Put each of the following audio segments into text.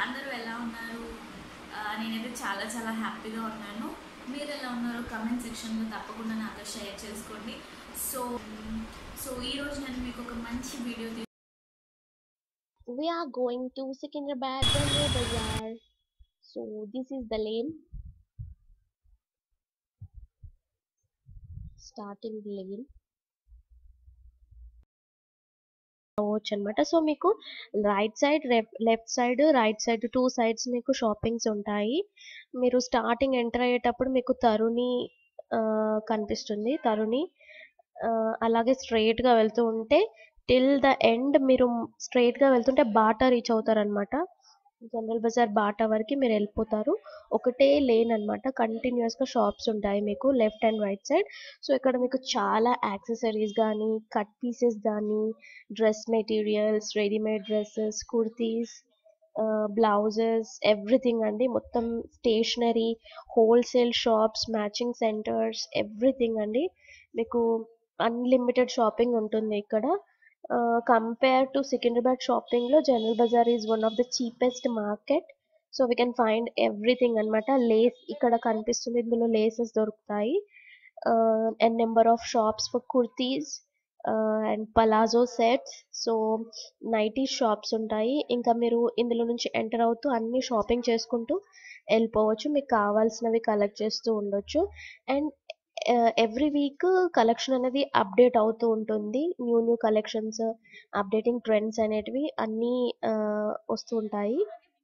అందరూ ఎలా ఉన్నారు ఆ, నేనైతే చాలా చాలా హ్యాపీగా ఉన్నాను మీరు ఎలా ఉన్నారో కమెంట్ సెక్షన్లో తప్పకుండా నాతో షేర్ చేసుకోండి సో సో ఈరోజు నేను మీకు ఒక మంచి వీడియో తీ we are going to Secunderabad Railway Bazaar. So this is the lane. Starting lane. అవ్వచ్చు అనమాట సో మీకు right side left side right side two sides మీకు షాపింగ్స్ ఉంటాయి మీరు స్టార్టింగ్ ఎంటర్ అయ్యేటప్పుడు మీకు తరుణి ఆ, కనిపిస్తుంది తరుణి ఆ, అలాగే straight గా వెళ్తూ ఉంటే టిల్ ద ఎండ్ మీరు straight గా వెళ్తుంటే బాటా రీచ్ అవుతారు అనమాట జనరల్ బజార్ బాటా వరకు మీరు వెళ్ళిపోతారు ఒకటే లేన్ అనమాట గా షాప్స్ ఉంటాయి మీకు left and right side so ఇక్కడ మీకు చాలా యాక్సెసరీస్ కానీ కట్ పీసెస్ కానీ dress materials readymade dresses kurtis blouses everything అండి మొత్తం stationery wholesale shops matching centres everything అండి మీకు అన్లిమిటెడ్ షాపింగ్ ఉంటుంది ఇక్కడ కంపేర్ టు సికింద్రాబాద్ షాపింగ్ లో General Bazaar is one of the cheapest market so we can find everything అన్నమాట లేస్ ఇక్కడ కనిపిస్తుంది ఇందులో లేసెస్ దొరుకుతాయి and number of shops for kurtis and palazzo sets so nighty shops ఉంటాయి ఇంకా మీరు ఇందులో నుంచి ఎంటర్ అవుతూ అన్ని షాపింగ్ చేసుకుంటూ వెళ్ళిపోవచ్చు మీకు కావాల్సినవి కలెక్ట్ చేస్తూ ఉండొచ్చు అండ్ ఎవ్రీ వీక్ కలెక్షన్ అనేది అప్డేట్ అవుతూ ఉంటుంది new new collections updating trends అనేటివి అన్నీ ఆ, వస్తూ ఉంటాయి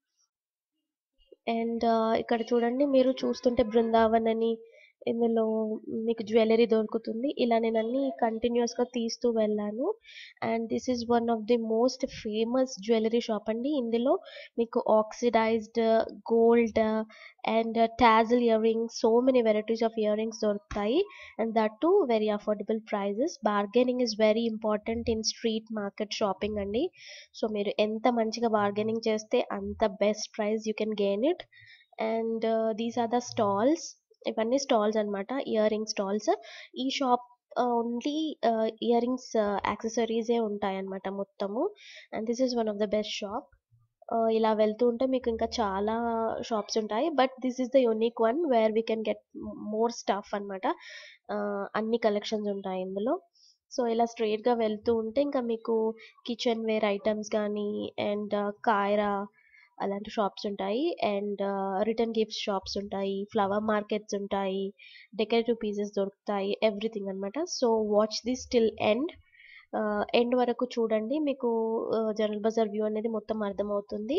అండ్ ఇక్కడ చూడండి మీరు చూస్తుంటే బృందావన్ అని ఇందులో మీకు జ్యువెలరీ దొరుకుతుంది ఇలా నేను అన్ని continuous గా తీస్తూ వెళ్ళాను and this is one of the most famous jewellery shop అండి ఇందులో మీకు oxidised gold and tassel earrings so many varieties of earrings దొరుకుతాయి and that too very affordable prices bargaining is very important in street market shopping అండి so మీరు ఎంత మంచిగా bargaining చేస్తే అంత best price you can gain it and these are the stalls ఇవన్నీ stalls అన్నమాట earring stalls ఈ shop only earrings యాక్సెసరీసే ఉంటాయి అన్నమాట మొత్తము and this is one of the best shop ఇలా వెళ్తూ ఉంటే మీకు ఇంకా చాలా షాప్స్ ఉంటాయి but this is the unique one where we can get more stuff అనమాట అన్ని కలెక్షన్స్ ఉంటాయి ఇందులో సో ఇలా straight గా వెళ్తూ ఉంటే ఇంకా మీకు కిచెన్ వేర్ ఐటమ్స్ కానీ అండ్ కాయరా అలాంటి షాప్స్ ఉంటాయి అండ్ రిటర్న్ గిఫ్ట్స్ షాప్స్ ఉంటాయి ఫ్లవర్ మార్కెట్స్ ఉంటాయి డెకరేటివ్ పీసెస్ దొరుకుతాయి ఎవ్రీథింగ్ అన్నమాట so watch this till end end వరకు చూడండి మీకు జనరల్ బజార్ వ్యూ అనేది మొత్తం అర్థమవుతుంది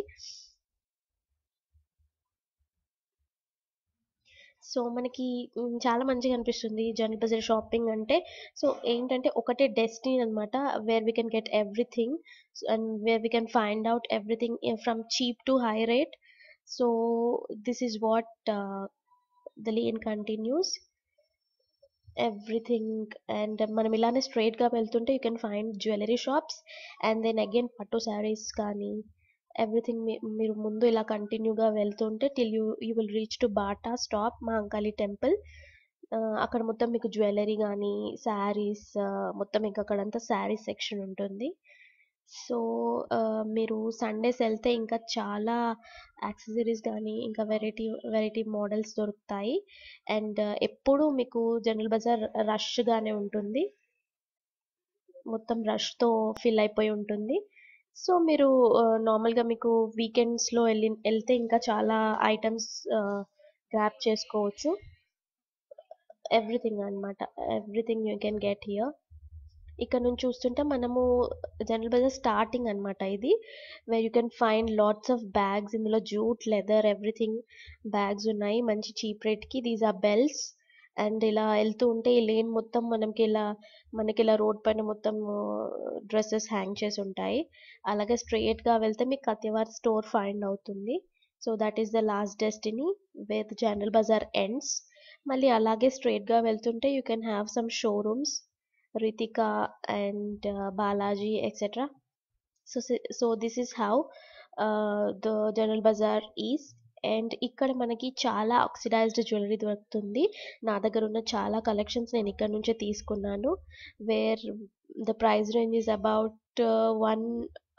సో మనకి మ్, చాలా మంచిగా అనిపిస్తుంది జనరల్ బజార్ షాపింగ్ అంటే సో ఏంటంటే ఒకటే డెస్టినీ అన్నమాట where we can get everything and where we can find out everything from cheap to high rate so this is what the lane continues everything and మనం ఇలానే straight గా వెళ్తుంటే you can find jewellery shops and then again pattu sarees కానీ everything మీరు ముందు ఇలా కంటిన్యూగా వెళ్తుంటే till you you will reach to Bata stop మా అంకాళి టెంపుల్ అక్కడ మొత్తం మీకు జ్యువెలరీ కానీ శారీస్ మొత్తం ఇంకా అక్కడంతా శారీస్ సెక్షన్ ఉంటుంది సో మీరు సండేస్ వెళ్తే ఇంకా చాలా యాక్సెసరీస్ కానీ ఇంకా వెరైటీ వెరైటీ మోడల్స్ దొరుకుతాయి అండ్ ఎప్పుడు మీకు జనరల్ బజార్ రష్గానే ఉంటుంది మొత్తం రష్తో ఫిల్ అయిపోయి ఉంటుంది సో మీరు నార్మల్గా మీకు వీకెండ్స్లో వెళ్ళి వెళ్తే ఇంకా చాలా ఐటమ్స్ గ్రాప్ చేసుకోవచ్చు ఎవ్రీథింగ్ అన్నమాట everything you can get here ఇక్కడ నుంచి చూస్తుంటే మనము జనరల్ బజార్ స్టార్టింగ్ అన్నమాట ఇది where you can find lots of bags ఇందులో జూట్ లెదర్ ఎవ్రీథింగ్ బ్యాగ్స్ ఉన్నాయి మంచి చీప్ రేట్కి దీస్ ఆర్ బెల్ట్స్ అండ్ ఇలా వెళ్తూ ఉంటే ఈ లేన్ మొత్తం మనకి ఇలా మనకి ఇలా రోడ్ పైన మొత్తం డ్రెస్సెస్ హ్యాంగ్ చేసి ఉంటాయి అలాగే straight గా వెళ్తే మీకు కతివార్ స్టోర్ ఫైండ్ అవుతుంది so that is the last destiny where General Bazaar ends మళ్ళీ అలాగే straight గా వెళ్తుంటే you can have some showrooms Ritika and Balaji etcetera so so this is how the General Bazaar is and ఇక్కడ మనకి చాలా ఆక్సిడైజ్డ్ జ్యువెలరీ దొరుకుతుంది నా దగ్గర ఉన్న చాలా కలెక్షన్స్ నేను ఇక్కడ నుంచే తీసుకున్నాను where the price range is about one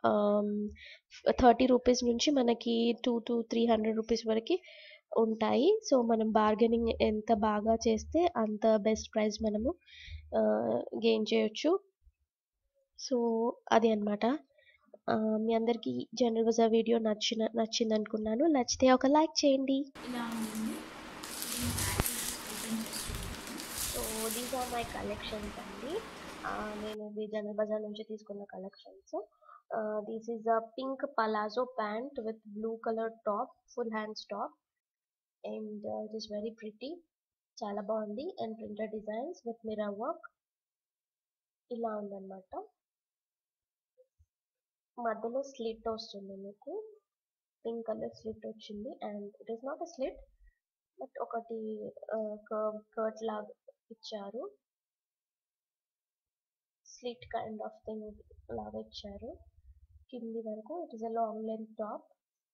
thirty rupees నుంచి మనకి two to three hundred rupees వరకు ఉంటాయి సో మనం బార్గెనింగ్ ఎంత బాగా చేస్తే అంత బెస్ట్ ప్రైస్ మనము గెయిన్ చేయొచ్చు సో అది అనమాట మీ అందరికీ జనరల్ బజార్ వీడియో నచ్చిన నచ్చింది అనుకున్నాను నచ్చితే ఒక లైక్ చేయండి ఇలా ఉంటుంది ఈ ప్యాకెట్ ఓపెన్ చేస్తున్నాను so these are my collections అండి ఆ, నేను ఇది జనరల్ బజార్ నుంచి తీసుకున్న collections this is a pink palazzo pant with blue colour top full hands top and it is very pretty చాలా బాగుంది and printed designs with mirror work ఇలా ఉందన్నమాట మధ్యలో స్లిట్ వస్తుంది మీకు పింక్ కలర్ స్లిట్ వచ్చింది and it is not a slit but ఒకటి curve cut లాగా ఇచ్చారు స్లిట్ కైండ్ ఆఫ్ థింగ్ లాగా ఇచ్చారు కింది వరకు it is a long length top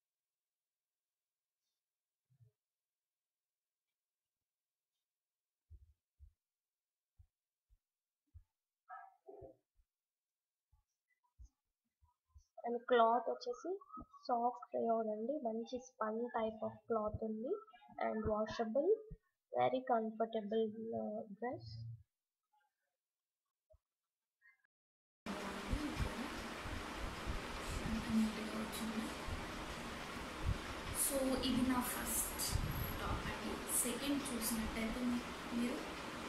and cloth వచ్చేసి సాఫ్ట్ రేయాన్ అండి మంచి స్పన్ టైప్ ఆఫ్ క్లాత్ ఉంది and washable very comfortable dress నీట్గా వచ్చింది సో ఇది నా ఫస్ట్ టాప్ అండి సెకండ్ చూసినట్టయితే మీ- మీరు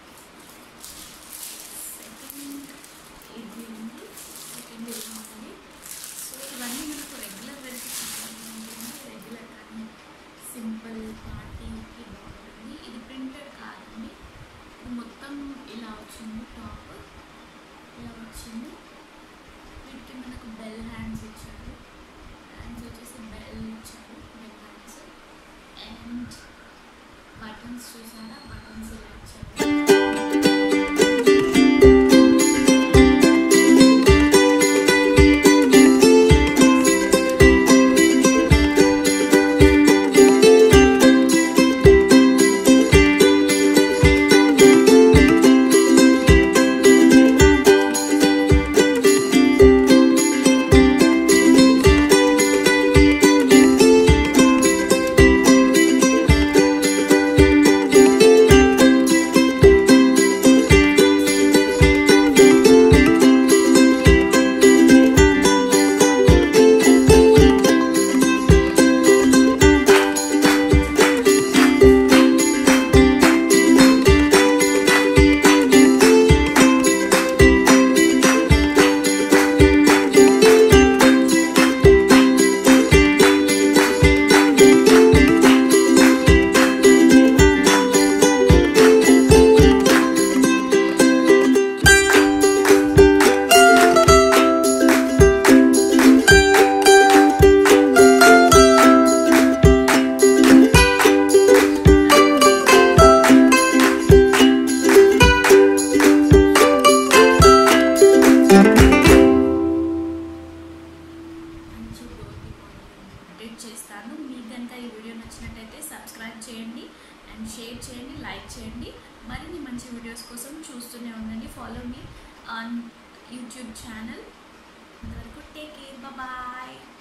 సెకండ్ ఇది ఉంది సెకండ్ ఇలా ఉంది సో ఇవన్నీ మనకు రెగ్యులర్ వేర్కి చాలా బాగుంటుంది రెగ్యులర్ కానీ సింపుల్ పార్టీకి బాగుంటుంది ఇది ప్రింటెడ్ కాదండి ఇది మొత్తం ఇలా వచ్చింది టాప్ ఇలా వచ్చింది వీటికి మనకు బెల్ హ్యాండ్స్ ఇచ్చారు హ్యాండ్స్ వచ్చేసి బెల్ ఇచ్చారు బెల్ హ్యాండ్స్ అండ్ బటన్స్ చూసారా బటన్స్ ఇలా ఇచ్చారు మంచి డోర్కి అప్డేట్ చేస్తాను మీకు కనుక ఈ వీడియో నచ్చినట్టయితే సబ్స్క్రైబ్ చేయండి అండ్ షేర్ చేయండి లైక్ చేయండి మరిన్ని మంచి వీడియోస్ కోసం చూస్తూనే ఉండండి follow me on YouTube channel అంతవరకు టేక్ కేర్ బాయ్